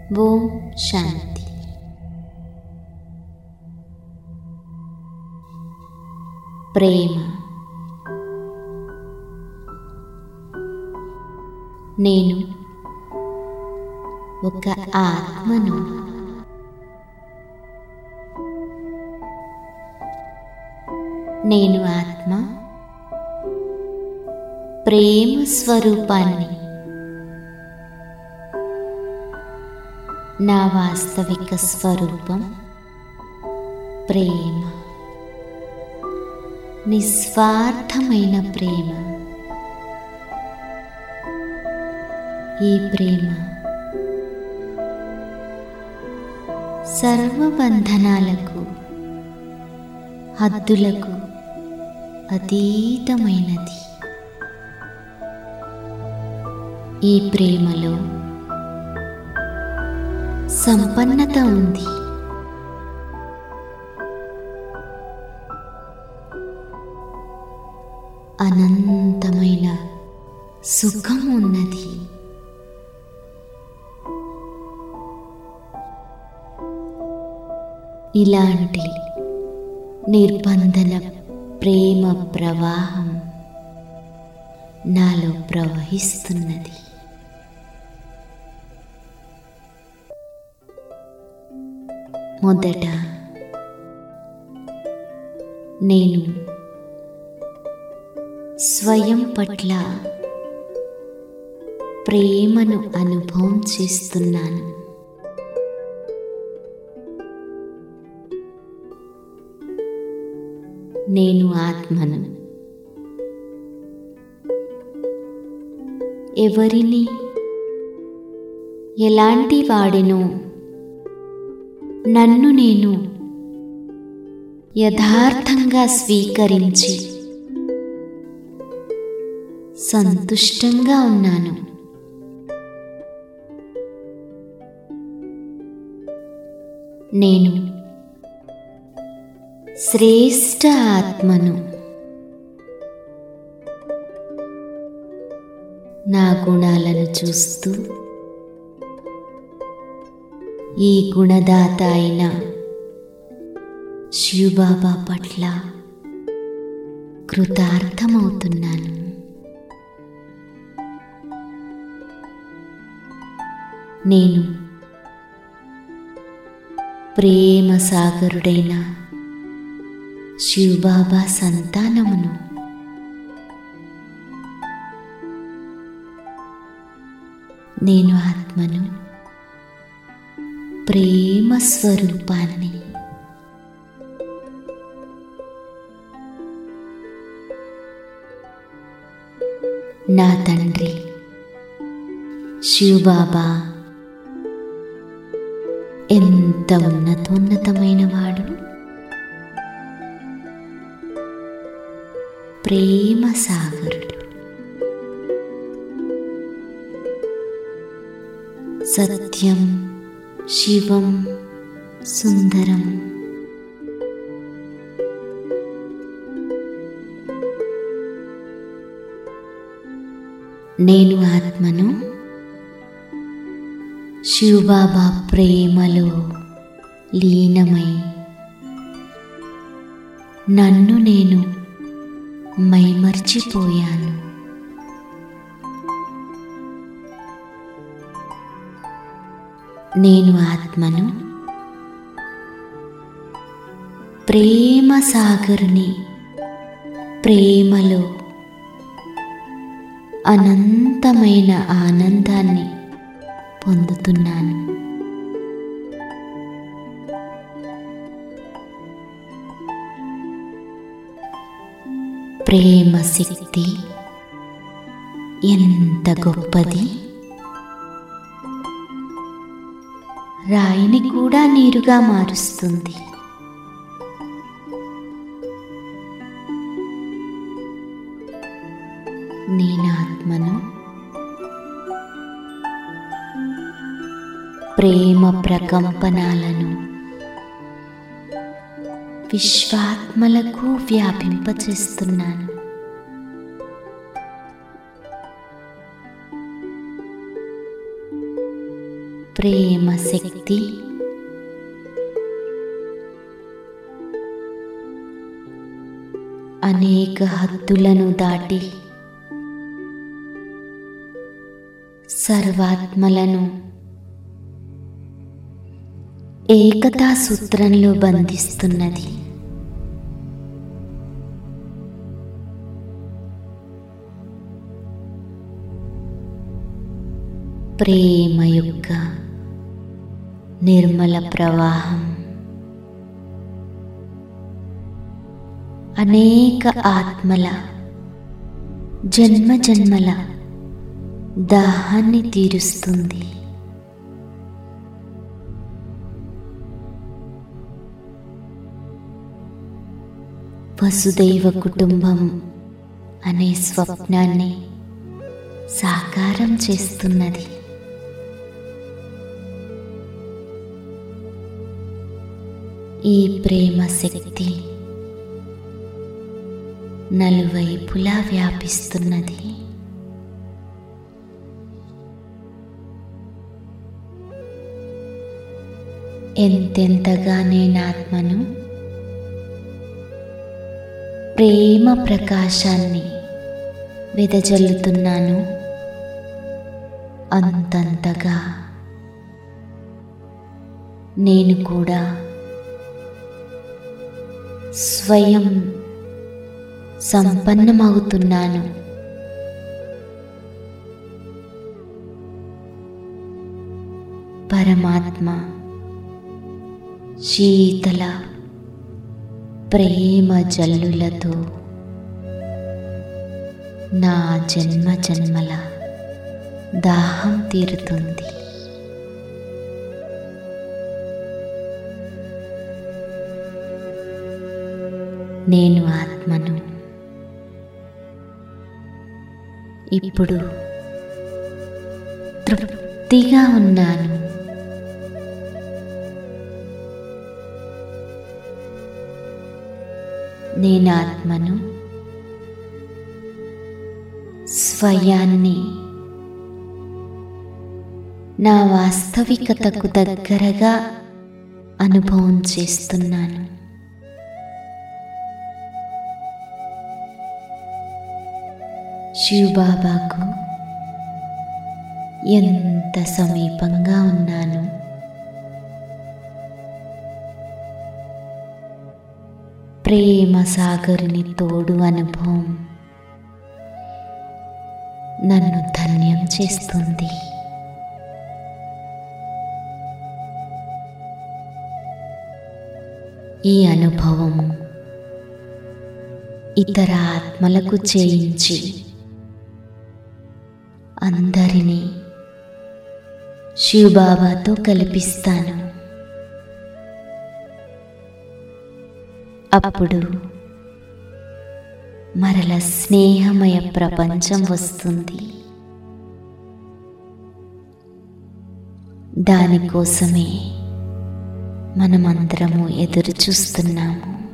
ఓం శాంతి ప్రేమ నేను ఒక ఆత్మను నేను ఆత్మ ప్రేమ స్వరూపాన్ని నా వాస్తవిక స్వరూపం ప్రేమ నిస్వార్థమైన ప్రేమ ఈ ప్రేమ సర్వబంధనాలకు హద్దులకు అతీతమైనది ఈ ప్రేమలో సంపన్నత ఉంది అనంతమైన సుఖం ఉన్నది ఇలాంటి నిర్బంధన ప్రేమ ప్రవాహం నాలో ప్రవహిస్తున్నది మొదట నేను స్వయం పట్ల ప్రేమను అనుభవం చేస్తున్నాను నేను ఆత్మను ఎవరిని ఎలాంటి వాడినో నన్ను నేను యథార్థంగా స్వీకరించి సంతుష్టంగా ఉన్నాను నేను శ్రేష్ట ఆత్మను నా గుణాలను చూస్తూ ఈ గుణదాత అయిన శివబాబా పట్ల కృతార్థమవుతున్నాను నేను ప్రేమ సాగరుడైన శివబాబా సంతానమును నేను ఆత్మను ప్రేమ స్వరూపాన్ని నా తండ్రి శివబాబా ఎంత ఉన్నతోన్నతమైన వాడు ప్రేమ సాగరుడు సత్యం శివం సుందరం నేను ఆత్మను శివబాబా ప్రేమలో లీనమై నన్ను నేను మైమర్చిపోయాను నేను ఆత్మను ప్రేమ సాగరుని ప్రేమలో అనంతమైన ఆనందాన్ని పొందుతున్నాను ప్రేమ శక్తి ఎంత గొప్పది రాయిని కూడా నీరుగా మారుస్తుంది నేను ఆత్మను ప్రేమ ప్రకంపనాలను విశ్వాత్మలకు వ్యాపింపచేస్తున్నాను ప్రేమ శక్తి అనేక హద్దులను దాటి సర్వాత్మలను ఏకతా సూత్రంలో బంధిస్తున్నది ప్రేమ యొక్క నిర్మల ప్రవాహం అనేక ఆత్మల జన్మ జన్మల దాహాన్ని తీరుస్తుంది వసుదైవ కుటుంబం అనే స్వప్నాన్ని సాకారం చేస్తున్నది ఈ ప్రేమ శక్తి నలువైపులా వ్యాపిస్తున్నది ఎంతెంతగా నేను ఆత్మను ప్రేమ ప్రకాశాన్ని వెదజల్లుతున్నాను అంతంతగా నేను కూడా స్వయం సంపన్నమవుతున్నాను పరమాత్మ శీతల ప్రేమ జల్లులతో నా జన్మ జన్మల దాహం తీరుతుంది నేను ఆత్మను ఇప్పుడు తృప్తిగా ఉన్నాను నేను ఆత్మను స్వయాన్ని నా వాస్తవికతకు దగ్గరగా అనుభవం చేస్తున్నాను శివబాబాకు ఎంత సమీపంగా ఉన్నాను ప్రేమ సాగరుని తోడు అనుభవం నన్ను ధన్యం చేస్తుంది ఈ అనుభవము ఇతర ఆత్మలకు చేయించి అందరినీ శివబాబాతో కల్పిస్తాను అప్పుడు మరల స్నేహమయ ప్రపంచం వస్తుంది దానికోసమే మనమందరము ఎదురు చూస్తున్నాము